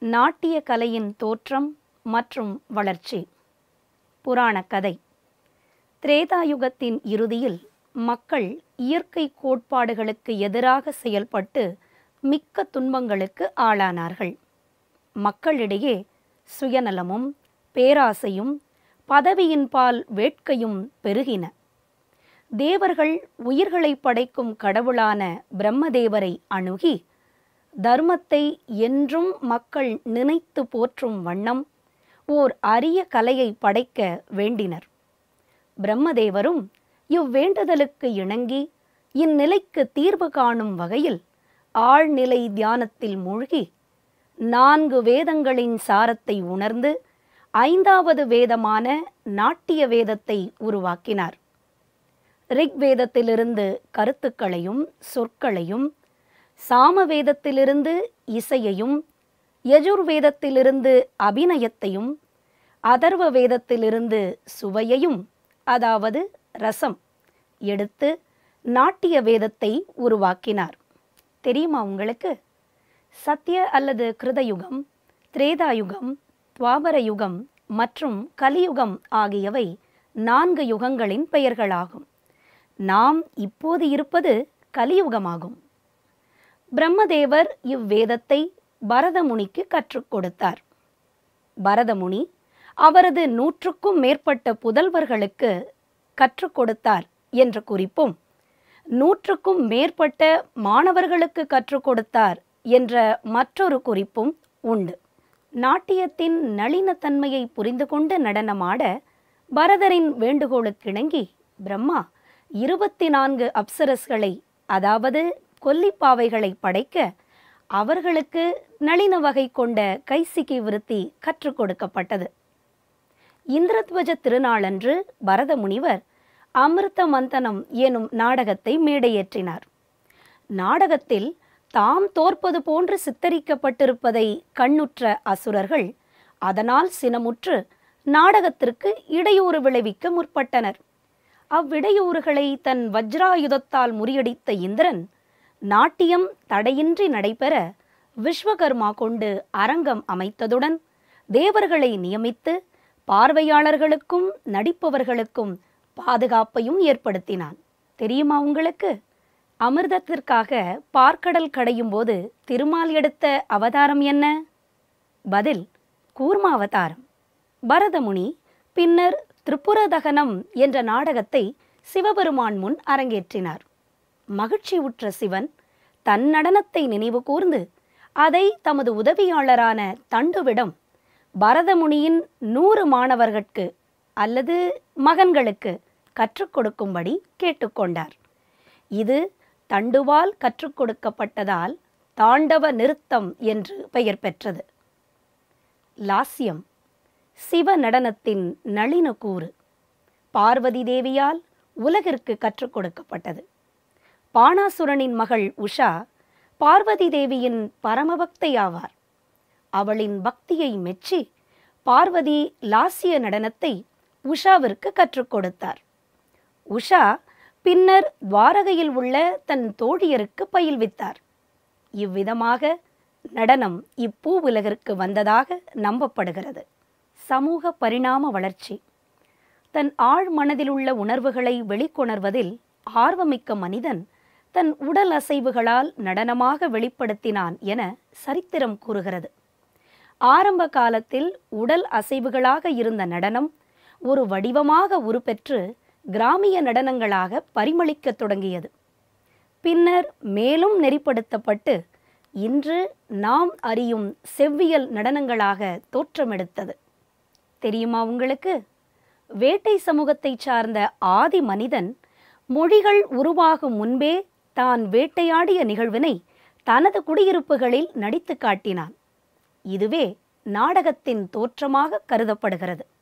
நாட்டிய கலையின் தோற்றம் மற்றும் வளர்ச்சி புராணக் கதை திரேதாயுகத்தின் இறுதியில் மக்கள் இயற்கை கோட்பாடுகளுக்கு எதிராக செயல்பட்டு மிக்க துன்பங்களுக்கு ஆளானார்கள் மக்களிடையே சுயநலமும் பேராசையும் பதவியின்பால் வேட்கையும் பெருகின தேவர்கள் உயிர்களை படைக்கும் கடவுளான பிரம்மதேவரை அணுகி தர்மத்தை என்றும் மக்கள் நினைத்து போற்றும் வண்ணம் ஓர் அரிய கலையை படைக்க வேண்டினர் பிரம்மதேவரும் இவ்வேண்டுதலுக்கு இணங்கி இந்நிலைக்கு தீர்வு காணும் வகையில் ஆழ்நிலை தியானத்தில் மூழ்கி நான்கு வேதங்களின் சாரத்தை உணர்ந்து ஐந்தாவது வேதமான நாட்டிய வேதத்தை உருவாக்கினார் ரிக்வேதத்திலிருந்து கருத்துக்களையும் சொற்களையும் சாமவேதத்திலிருந்து இசையையும் யஜுர்வேதத்திலிருந்து அபிநயத்தையும் அதர்வ வேதத்திலிருந்து சுவையையும் அதாவது ரசம் எடுத்து நாட்டிய வேதத்தை உருவாக்கினார் தெரியுமா உங்களுக்கு சத்திய அல்லது கிருதயுகம் திரேதாயுகம் துவாபர யுகம் மற்றும் கலியுகம் ஆகியவை நான்கு யுகங்களின் பெயர்களாகும் நாம் இப்போது இருப்பது கலியுகமாகும் பிரம்மதேவர் இவ்வேதத்தை பரதமுனிக்கு கற்றுக் கொடுத்தார் பரதமுனி அவரது நூற்றுக்கும் மேற்பட்ட புதல்வர்களுக்கு கற்றுக் கொடுத்தார் என்ற குறிப்பும் நூற்றுக்கும் மேற்பட்ட மாணவர்களுக்கு கற்றுக் கொடுத்தார் என்ற மற்றொரு குறிப்பும் உண்டு நாட்டியத்தின் நளினத்தன்மையை புரிந்து கொண்டு நடனமாட பரதரின் வேண்டுகோளுக்கிணங்கி பிரம்மா இருபத்தி நான்கு அப்சரஸ்களை அதாவது கொல்லிப்பாவைகளை படைக்க அவர்களுக்கு நளின வகை கொண்ட கைசிகி விருத்தி கற்றுக் கொடுக்கப்பட்டது இந்திரத்வஜ திருநாளன்று பரத முனிவர் அமிர்த மந்தனம் எனும் நாடகத்தை மேடையேற்றினார் நாடகத்தில் தாம் தோற்பது போன்று சித்தரிக்கப்பட்டிருப்பதை கண்ணுற்ற அசுரர்கள் அதனால் சினமுற்று நாடகத்திற்கு இடையூறு விளைவிக்க முற்பட்டனர் அவ்விடையூறுகளை தன் வஜ்ராயுதத்தால் முறியடித்த இந்திரன் நாட்டியம் தடையின்றி நடைபெற விஸ்வகர்மா கொண்டு அரங்கம் அமைத்ததுடன் தேவர்களை நியமித்து பார்வையாளர்களுக்கும் நடிப்பவர்களுக்கும் பாதுகாப்பையும் ஏற்படுத்தினான் தெரியுமா உங்களுக்கு அமிர்தத்திற்காக பார்க்கடல் கடையும் போது திருமால் எடுத்த அவதாரம் என்ன பதில் கூர்மாவதாரம் பரதமுனி பின்னர் திரிபுரதகனம் என்ற நாடகத்தை சிவபெருமான் முன் அரங்கேற்றினார் மகிழ்ச்சி உற்ற சிவன் தன் நடனத்தை நினைவு கூர்ந்து அதை தமது உதவியாளரான தண்டுவிடம் பரதமுனியின் நூறு மாணவர்களுக்கு அல்லது மகன்களுக்கு கற்றுக் கொடுக்கும்படி கேட்டுக்கொண்டார் இது தண்டுவால் கற்றுக் கொடுக்கப்பட்டதால் தாண்டவ நிறுத்தம் என்று பெயர் பெற்றது லாஸ்யம் சிவ நடனத்தின் நளின கூறு பார்வதி தேவியால் உலகிற்கு கற்றுக் கொடுக்கப்பட்டது பாணாசுரனின் மகள் உஷா பார்வதி தேவியின் பரமபக்தை ஆவார் அவளின் பக்தியை மெச்சி பார்வதி லாசிய நடனத்தை உஷாவிற்கு கற்றுக் கொடுத்தார் உஷா பின்னர் துவாரகையில் உள்ள தன் தோழியருக்கு பயில்வித்தார் இவ்விதமாக நடனம் இப்பூ உலகிற்கு வந்ததாக நம்பப்படுகிறது சமூக பரிணாம வளர்ச்சி தன் ஆழ் மனதிலுள்ள உணர்வுகளை வெளிக்கொணர்வதில் ஆர்வமிக்க மனிதன் தன் உடல் அசைவுகளால் நடனமாக வெளிப்படுத்தினான் என சரித்திரம் கூறுகிறது ஆரம்ப காலத்தில் உடல் அசைவுகளாக இருந்த நடனம் ஒரு வடிவமாக உருப்பெற்று கிராமிய நடனங்களாக பரிமளிக்கத் தொடங்கியது பின்னர் மேலும் நெறிப்படுத்தப்பட்டு இன்று நாம் அறியும் செவ்வியல் நடனங்களாக தோற்றமெடுத்தது தெரியுமா உங்களுக்கு வேட்டை சமூகத்தைச் சார்ந்த ஆதி மனிதன் மொழிகள் உருவாகும் முன்பே தான் வேட்டையாடிய நிகழ்வினை தனது குடியிருப்புகளில் நடித்து காட்டினான் இதுவே நாடகத்தின் தோற்றமாக கருதப்படுகிறது